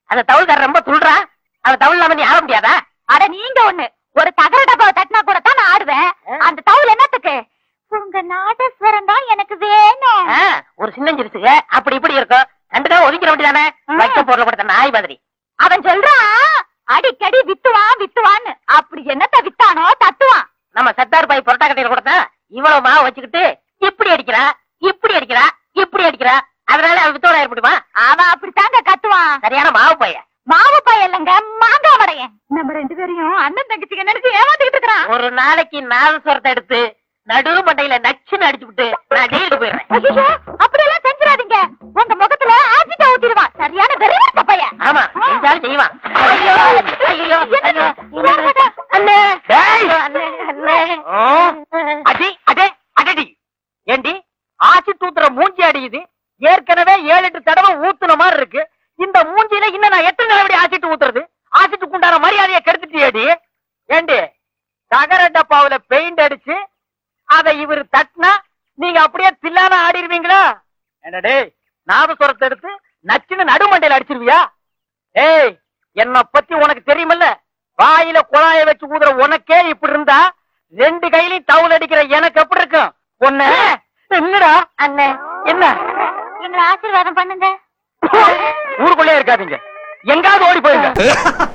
அந்த தவுள்காரர் ரொம்ப துள்றா அந்த தவுள் இல்லாம நீ ஆட முடியாதா அட நீங்க ஒண்ணு ஒரு தகர டப்பாவை தட்டினா கூட தான் நான் ஆடுவேன் அந்த தவுல் என்னத்துக்கு உங்க நாதஸ்வரம் தான் எனக்கு வேணும் ஆ, ஒரு சின்னஞ்சிருச்சுங்க அப்படி இப்படி இருக்கும் ரெண்டு தான் ஒதுக்கிற வேண்டியதானே ம். வைக்க பொருள் கொடுத்த நாய் மாதிரி அவன் சொல்றான் அடிக்கடி வித்துவான் வித்துவான்னு அப்படி என்னத்த வித்தானோ தத்துவான் நம்ம சத்தார் பாய் புரட்டா கட்டையில கொடுத்தா இவ்வளவு மாவு வச்சுக்கிட்டு இப்படி அடிக்கிறா இப்படி அடிக்கிறா இப்படி அடிக்கிறா அதனால அவன் வித்தோட ஏற்படுமா அவன் அப்படித்தாங்க கத்துவான் சரியான மாவு பையன் மாவு பையல்லங்க மாங்காய் வடையன் நம்ம ரெண்டு பேரையும் அண்ணன் தங்கச்சிங்க நினைச்சு ஏமாத்திக்கிட்டு இருக்கிறான் ஒரு நாளைக்கு நாதஸ்வரத்தை எடுத்து நடு மண்டையில நச்சுன்னு அடிச்சு விட்டு நான் ஜெயிலுக்கு போயிடுறேன் ஐயோ அப்படியெல்லாம் செஞ்சிடாதீங்க உங்க முகத்துல ஆசிட்ட ஊத்திடுவான் சரியான வெறிவட்ட பையன் ஆமா செஞ்சாலும் செய்வான் ஐயோ, ஐயோ, என்னது? ஐயோ, என்னது? அண்ணே டேய்! அண்ணே, அண்ணே. அடி அடே அடடி ஏண்டி ஆச்சி தூத்துற மூஞ்சி அடியுது ஏற்கனவே ஏழு எட்டு தடவை ஊத்துன மாதிரி இருக்கு இந்த மூஞ்சியில இன்னும் நான் எத்தனை நிலவடி ஆசிட்டு ஊத்துறது ஆசிட்டு குண்டான மரியாதையை கெடுத்துட்டியேடி ஏண்டி தகர டப்பாவுல பெயிண்ட் அடிச்சு அதை இவர் தட்டினா நீங்க அப்படியே தில்லான ஆடிடுவீங்களா என்னடே நாதஸ்வரத்தை எடுத்து நச்சுன்னு நடுமண்டையில அடிச்சிருவியா ஏய் என்ன பத்தி உனக்கு தெரியுமில்ல வாயில குழாய வச்சு ஊதுற உனக்கே இப்படி இருந்தா ரெண்டு கையிலையும் டவுல் அடிக்கிற எனக்கு எப்படி இருக்கும் ஒண்ணு என்னடா அண்ணே என்ன எங்களை ஆசீர்வாதம் பண்ணுங்க ஊருக்குள்ளே இருக்காதீங்க எங்காவது ஓடி போயிருங்க